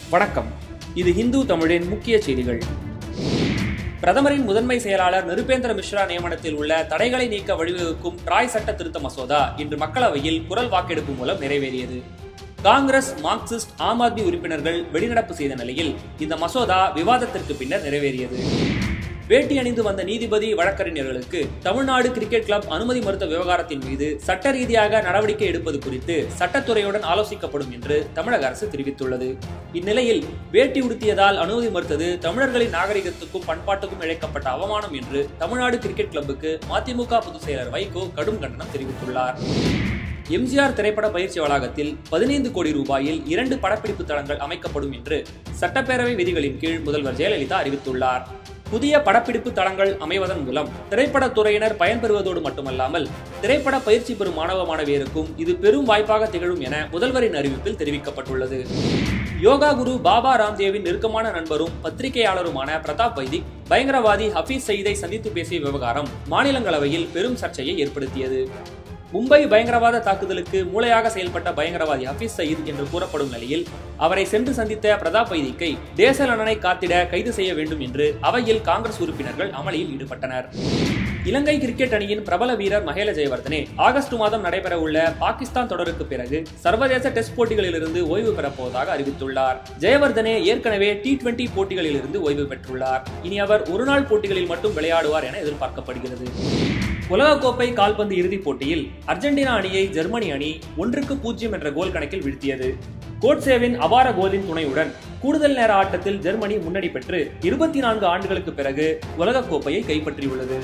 வணக்கம் இது ஹிந்து தமிழின் முக்கிய செய்திகள் பிரதமரின் முதன்மை செயலாளர் நிருபேந்திர மிஸ்ரா நியமனத்தில் உள்ள தடைகளை நீக்க வழிவகுக்கும் ட்ராய் சட்ட திருத்த மசோதா இன்று மக்களவையில் குரல் வாக்கெடுப்பு மூலம் நிறைவேறியது காங்கிரஸ் மார்க்சிஸ்ட் ஆம் ஆத்மி உறுப்பினர்கள் வெளிநடப்பு செய்த நிலையில் இந்த மசோதா விவாதத்திற்கு பின்னர் நிறைவேறியது வேட்டி அணிந்து வந்த நீதிபதி வழக்கறிஞர்களுக்கு தமிழ்நாடு கிரிக்கெட் கிளப் அனுமதி மறுத்த விவகாரத்தின் மீது சட்ட ரீதியாக நடவடிக்கை எடுப்பது குறித்து சட்டத்துறையுடன் ஆலோசிக்கப்படும் என்று தமிழக அரசு தெரிவித்துள்ளது இந்நிலையில் வேட்டி உடுத்தியதால் அனுமதி மறுத்தது தமிழர்களின் நாகரிகத்துக்கும் பண்பாட்டுக்கும் இழைக்கப்பட்ட அவமானம் என்று தமிழ்நாடு கிரிக்கெட் கிளப்புக்கு மதிமுக பொதுச் செயலர் வைகோ கடும் கண்டனம் தெரிவித்துள்ளார் எம்ஜிஆர் திரைப்பட பயிற்சி வளாகத்தில் பதினைந்து கோடி ரூபாயில் இரண்டு படப்பிடிப்பு தளங்கள் அமைக்கப்படும் என்று சட்டப்பேரவை விதிகளின் கீழ் முதல்வர் ஜெயலலிதா அறிவித்துள்ளார் புதிய படப்பிடிப்பு தளங்கள் அமைவதன் மூலம் திரைப்படத் துறையினர் பயன்பெறுவதோடு மட்டுமல்லாமல் திரைப்பட பயிற்சி பெறும் மாணவ மாணவியருக்கும் இது பெரும் வாய்ப்பாக திகழும் என முதல்வரின் அறிவிப்பில் தெரிவிக்கப்பட்டுள்ளது யோகா குரு பாபா ராம்தேவின் நெருக்கமான நண்பரும் பத்திரிகையாளருமான பிரதாப் வைதிக் பயங்கரவாதி ஹபீஸ் சயீதை சந்தித்து பேசிய விவகாரம் மாநிலங்களவையில் பெரும் சர்ச்சையை ஏற்படுத்தியது மும்பை பயங்கரவாத தாக்குதலுக்கு மூளையாக செயல்பட்ட பயங்கரவாதி ஹபீஸ் சயீத் என்று கூறப்படும் நிலையில் அவரை சென்று சந்தித்த பிரதாப் வைதிக்கை தேச நலனை காத்திட கைது செய்ய வேண்டும் என்று அவையில் காங்கிரஸ் உறுப்பினர்கள் அமளியில் ஈடுபட்டனர் இலங்கை கிரிக்கெட் அணியின் பிரபல வீரர் மகேல ஜெயவர்தனே ஆகஸ்ட் மாதம் நடைபெறவுள்ள பாகிஸ்தான் தொடருக்கு பிறகு சர்வதேச டெஸ்ட் போட்டிகளிலிருந்து ஓய்வு பெறப்போவதாக அறிவித்துள்ளார் ஜெயவர்தனே ஏற்கனவே டி டுவெண்டி போட்டிகளிலிருந்து ஓய்வு பெற்றுள்ளார் இனி அவர் ஒருநாள் போட்டிகளில் மட்டும் விளையாடுவார் என எதிர்பார்க்கப்படுகிறது உலகக்கோப்பை கால்பந்து இறுதிப் போட்டியில் அர்ஜென்டினா அணியை ஜெர்மனி அணி ஒன்றுக்கு பூஜ்ஜியம் என்ற கோல் கணக்கில் வீழ்த்தியது கோட்சேவின் அபார கோலின் துணையுடன் கூடுதல் நேர ஆட்டத்தில் ஜெர்மனி முன்னணி பெற்று இருபத்தி நான்கு ஆண்டுகளுக்கு பிறகு உலகக்கோப்பையை கைப்பற்றியுள்ளது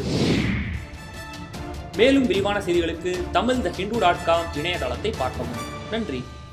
மேலும் விரிவான செய்திகளுக்கு Tamil the Hindu dot com இணையதளத்தை பார்க்கவும் நன்றி